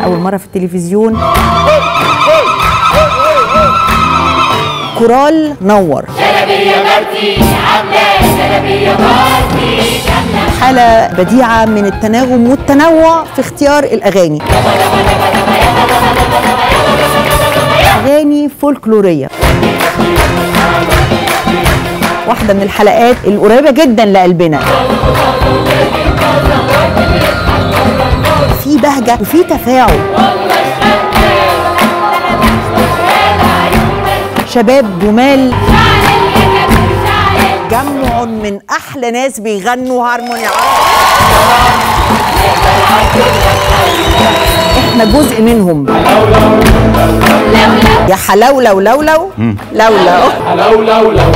اول مره في التلفزيون كورال نور حالة بديعة من التناغم والتنوع في اختيار الأغاني أغاني فولكلورية واحدة من الحلقات القريبة جدا لقلبنا في بهجة وفي تفاعل شباب جمال جمع من احلى ناس بيغنوا هارموني احنا جزء منهم يا حلولو لولو لولو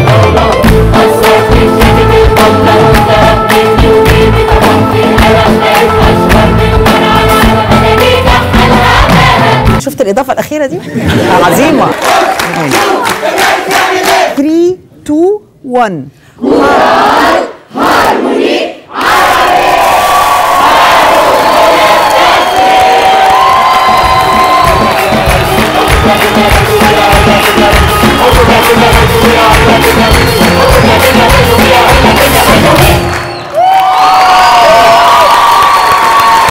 شفت الاضافه الاخيره دي عظيمه 3 2 1